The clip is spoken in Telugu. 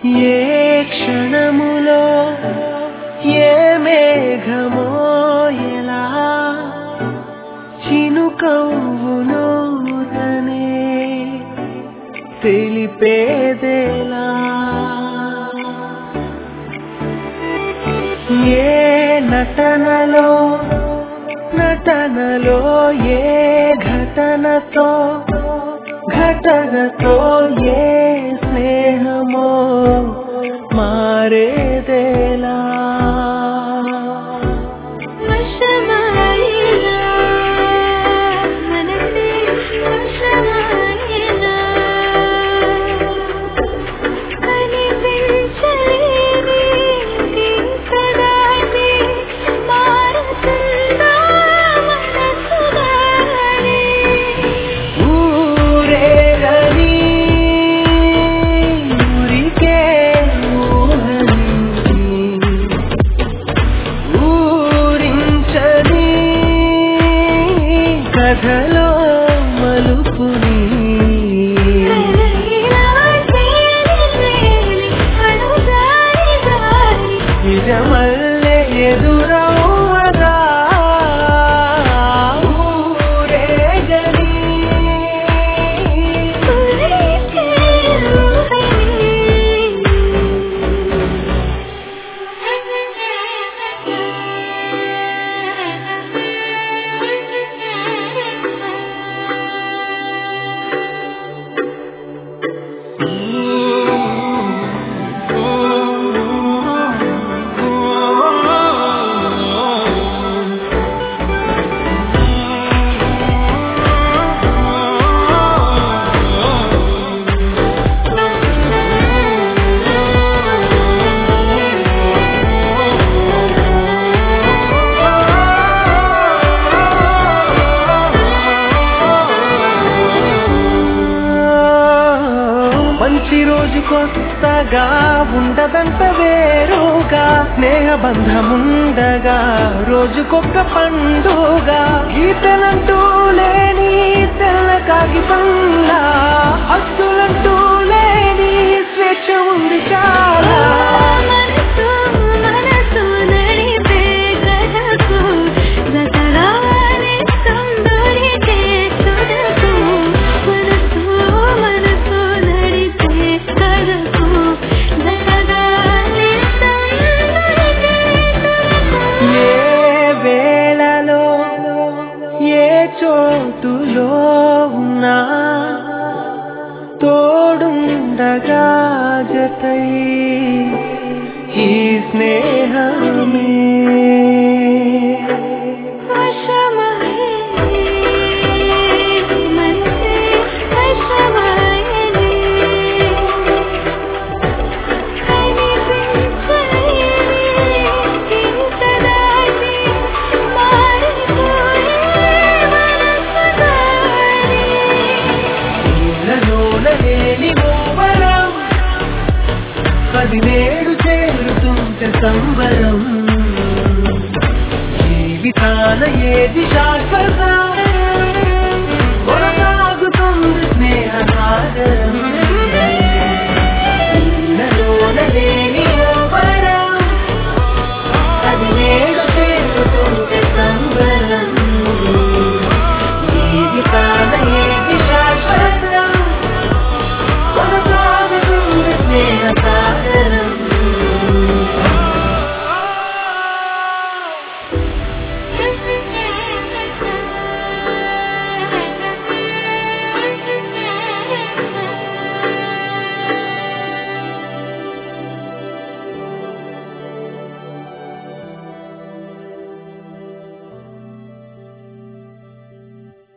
ఏ క్షణములో ఏ మేఘమో ఎలా చినుకవునో తనే తెలిపేదేలా ఏ నటనలో నటనలో ఏ ఘటనతో ఘటనతో ఏ స్నేహమో మారేదేలా వశమాయేలా మనసే వశమాయేలా కనిపించలేని దీపదాది మారుతుందా మనసుగానే ఊరేగని ఊరికే ఊహని ఊరించని కథలో మలుపుని కలయిలా తేలిలేని అడుగారి దారి నిజమల్లే ఎదురవ్వదా ఊరేగని కురిసే మంచి రోజు కొత్తగా ఉండదంత వేరుగా స్నేహ బంధముండగా రోజుకొక్క పండుగ గీతలంటూ లేని తెల్ల కాగితంలా హద్దులంటూ లేని స్వేచ్ఛ ఉంది చాలా మనసు మనసు నడిపే కథకు జతరాని సందడికే తుదకు మనసు మనసు నడిపే కథకు జతరాని సందడికే తుదకు ఏ వేళలో ఏ చోటులో ఉన్నా తోడుండగా జతై ఈ స్నేహమే వశమహే మనసే వశమహే కనిపించలేని ఇంతదాటి మారిపోయే మనసుదారి ఇళ్ళలోన లేని ఓవరం పదినేడు చేరుతుంటే సంబరం జీవితాన ఏది శాశ్వతం